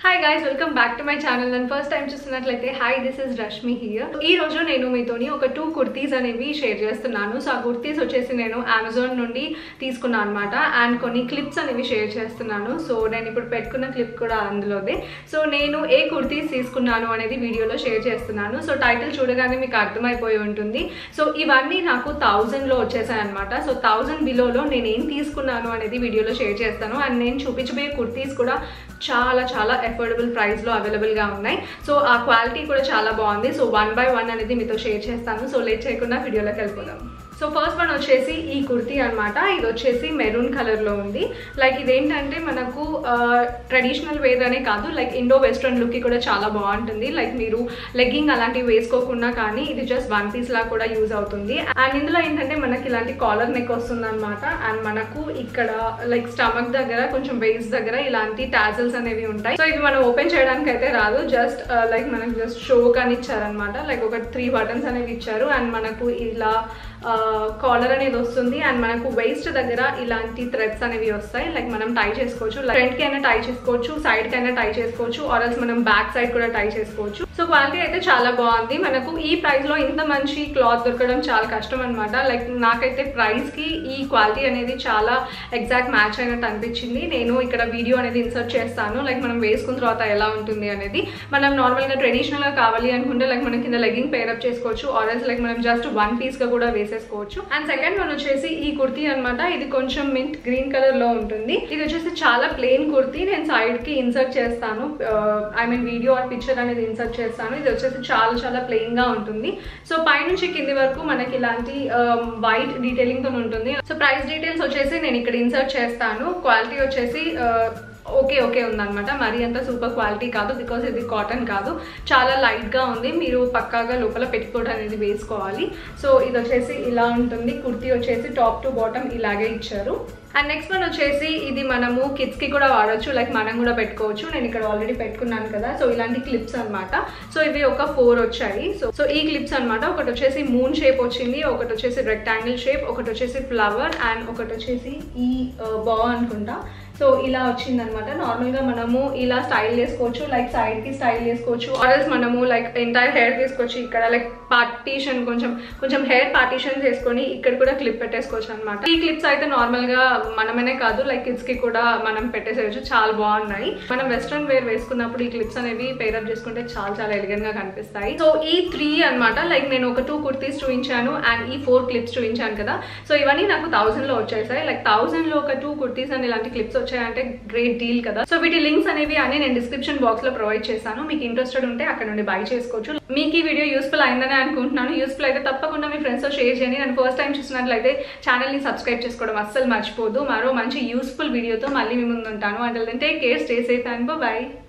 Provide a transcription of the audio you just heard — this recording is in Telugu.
hi guys welcome back to my channel and first time చూస్తున్నట్లయితే hi this is Rashmi here ఈ రోజు నేను మీతోని ఒక టూ కుర్తీస్ అనేవి షేర్ చేస్తున్నాను సో ఆ కుర్తీస్ వచ్చేసి నేను అమెజాన్ నుండి తీసుకున్నాను అనమాట అండ్ కొన్ని క్లిప్స్ అనేవి షేర్ చేస్తున్నాను సో నేను ఇప్పుడు పెట్టుకున్న క్లిప్ కూడా అందులోదే సో నేను ఏ కుర్తీస్ తీసుకున్నాను అనేది వీడియోలో షేర్ చేస్తున్నాను సో టైటిల్ చూడగానే మీకు అర్థమైపోయి ఉంటుంది సో ఇవన్నీ నాకు థౌజండ్లో వచ్చేసాయి అనమాట సో థౌజండ్ బిలోలో నేను ఏం తీసుకున్నాను అనేది వీడియోలో షేర్ చేస్తాను అండ్ నేను చూపించబోయే కుర్తీస్ కూడా చాలా చాలా అఫోర్డబుల్ ప్రైస్లో అవైలబుల్గా ఉన్నాయి సో ఆ క్వాలిటీ కూడా చాలా బాగుంది సో వన్ బై వన్ అనేది మీతో షేర్ చేస్తాను సో లేట్ చేయకుండా వీడియోలోకి వెళ్ళిపోదాం సో ఫస్ట్ వన్ వచ్చేసి ఈ కుర్తీ అనమాట ఇది వచ్చేసి మెరూన్ కలర్లో ఉంది లైక్ ఇదేంటంటే మనకు ట్రెడిషనల్ వేర్ అనే కాదు లైక్ ఇండో వెస్ట్రన్ లుక్కి కూడా చాలా బాగుంటుంది లైక్ మీరు లెగ్గింగ్ అలాంటివి వేసుకోకుండా కానీ ఇది జస్ట్ వన్ పీస్ లా కూడా యూజ్ అవుతుంది అండ్ ఇందులో ఏంటంటే మనకి ఇలాంటి కాలర్ నెక్ వస్తుంది అనమాట అండ్ మనకు ఇక్కడ లైక్ స్టమక్ దగ్గర కొంచెం వేస్ట్ దగ్గర ఇలాంటి టాజల్స్ అనేవి ఉంటాయి సో ఇవి మనం ఓపెన్ చేయడానికి అయితే రాదు జస్ట్ లైక్ మనకు జస్ట్ షో కానీ ఇచ్చారనమాట లైక్ ఒక త్రీ బటన్స్ అనేవి ఇచ్చారు అండ్ మనకు ఇలా కాలర్ అనేది వస్తుంది అండ్ మనకు వేస్ట్ దగ్గర ఇలాంటి థ్రెడ్స్ అనేవి వస్తాయి లైక్ మనం టై చేసుకోవచ్చు ఫ్రంట్ కి అయినా టై చేసుకోవచ్చు సైడ్ కి అయినా టై చేసుకోవచ్చు ఆర్ఎల్స్ మనం బ్యాక్ సైడ్ కూడా టై చేసుకోవచ్చు సో క్వాలిటీ అయితే చాలా బాగుంది మనకు ఈ ప్రైస్ లో ఇంత మంచి క్లాత్ దొరకడం చాలా కష్టం అనమాట లైక్ నాకైతే ప్రైస్ కి ఈ క్వాలిటీ అనేది చాలా ఎగ్జాక్ట్ మ్యాచ్ అయినట్టు అనిపించింది నేను ఇక్కడ వీడియో అనేది ఇన్సర్ట్ చేస్తాను లైక్ మనం వేసుకున్న తర్వాత ఎలా ఉంటుంది అనేది మనం నార్మల్ గా ట్రెడిషనల్ గా కావాలి అనుకుంటే లైక్ మనం కింద లెగ్గింగ్ పేరప్ చేసుకోవచ్చు ఆర్ఎల్స్ లైక్ మనం జస్ట్ వన్ పీస్ గా కూడా వేసేసుకోవచ్చు అండ్ సెకండ్ వన్ వచ్చేసి ఈ కుర్తీ అనమాట ఇది కొంచెం మింట్ గ్రీన్ కలర్ లో ఉంటుంది ఇది వచ్చేసి చాలా ప్లెయిన్ కుర్తీ నేను సైడ్ కి ఇన్సర్ట్ చేస్తాను I mean video or picture అనేది ఇన్సర్ట్ చేస్తాను ఇది వచ్చేసి చాలా చాలా ప్లెయిన్ గా ఉంటుంది సో పైనుంచి కింది వరకు మనకి ఇలాంటి వైట్ డీటెయిలింగ్ తో ఉంటుంది సో ప్రైస్ డీటెయిల్స్ వచ్చేసి నేను ఇక్కడ ఇన్సర్ట్ చేస్తాను క్వాలిటీ వచ్చేసి ఓకే ఓకే ఉందన్నమాట మరీ అంత సూపర్ క్వాలిటీ కాదు బికాస్ ఇది కాటన్ కాదు చాలా లైట్గా ఉంది మీరు పక్కాగా లోపల పెట్టుకోవడం అనేది వేసుకోవాలి సో ఇది వచ్చేసి ఇలా ఉంటుంది కుర్తీ వచ్చేసి టాప్ టు బాటమ్ ఇలాగే ఇచ్చారు అండ్ నెక్స్ట్ వన్ వచ్చేసి ఇది మనము కిడ్స్కి కూడా వాడచ్చు లైక్ మనం కూడా పెట్టుకోవచ్చు నేను ఇక్కడ ఆల్రెడీ పెట్టుకున్నాను కదా సో ఇలాంటి క్లిప్స్ అనమాట సో ఇవి ఒక ఫోర్ వచ్చాయి సో సో ఈ క్లిప్స్ అనమాట ఒకటి వచ్చేసి మూన్ షేప్ వచ్చింది ఒకటి వచ్చేసి రెక్టాంగిల్ షేప్ ఒకటి వచ్చేసి ఫ్లవర్ అండ్ ఒకటి వచ్చేసి ఈ బా అనుకుంటా సో ఇలా వచ్చింది అనమాట నార్మల్గా మనము ఇలా స్టైల్ చేసుకోవచ్చు లైక్ సైడ్కి స్టైల్ చేసుకోవచ్చు ఆర్ఎల్స్ మనము లైక్ ఎంటైర్ హెయిర్ తీసుకొచ్చి ఇక్కడ లైక్ పార్టీషన్ కొంచెం కొంచెం హెయిర్ పార్టీషన్ చేసుకొని ఇక్కడ కూడా క్లిప్ పెట్టేసుకోవచ్చు అనమాట ఈ క్లిప్స్ అయితే నార్మల్గా మనమనే కాదు లైక్ కిడ్స్కి కూడా మనం పెట్టేసేయచ్చు చాలా బాగున్నాయి మనం వెస్ట్రన్ వేర్ వేసుకున్నప్పుడు ఈ క్లిప్స్ అనేవి పేరప్ చేసుకుంటే చాలా చాలా ఎలిగెంట్గా కనిపిస్తాయి సో ఈ త్రీ అనమాట లైక్ నేను ఒక టూ కుర్తీస్ చూపించాను అండ్ ఈ ఫోర్ క్లిప్స్ చూపించాను కదా సో ఇవన్నీ నాకు థౌసండ్లో వచ్చేసాయి లైక్ థౌసండ్లో ఒక టూ కుర్తీస్ అండ్ ఇలాంటి క్లిప్స్ వచ్చాయంటే గ్రేట్ డీల్ కదా సో వీటి లింక్స్ అనేవి అన్ని నేను డిస్క్రిప్షన్ బాక్స్ లో ప్రొవైడ్ చేశాను మీకు ఇంట్రెస్టెడ్ ఉంటే అక్కడ నుండి బై చేసుకోవచ్చు మీకు ఈ వీడియో యూస్ఫుల్ అయిందని అనుకుంటున్నాను యూస్ఫుల్ అయితే తప్పకుండా మీ ఫ్రెండ్స్ తో షేర్ చేయండి నేను ఫస్ట్ టైం చూసినట్లయితే ఛానల్ ని సబ్స్క్రైబ్ చేసుకోవడం అస్సలు మర్చిపోదు మరో మంచి యూస్ఫుల్ వీడియోతో మళ్ళీ మీ ముందు ఉంటాను అంటే take care stay safe and by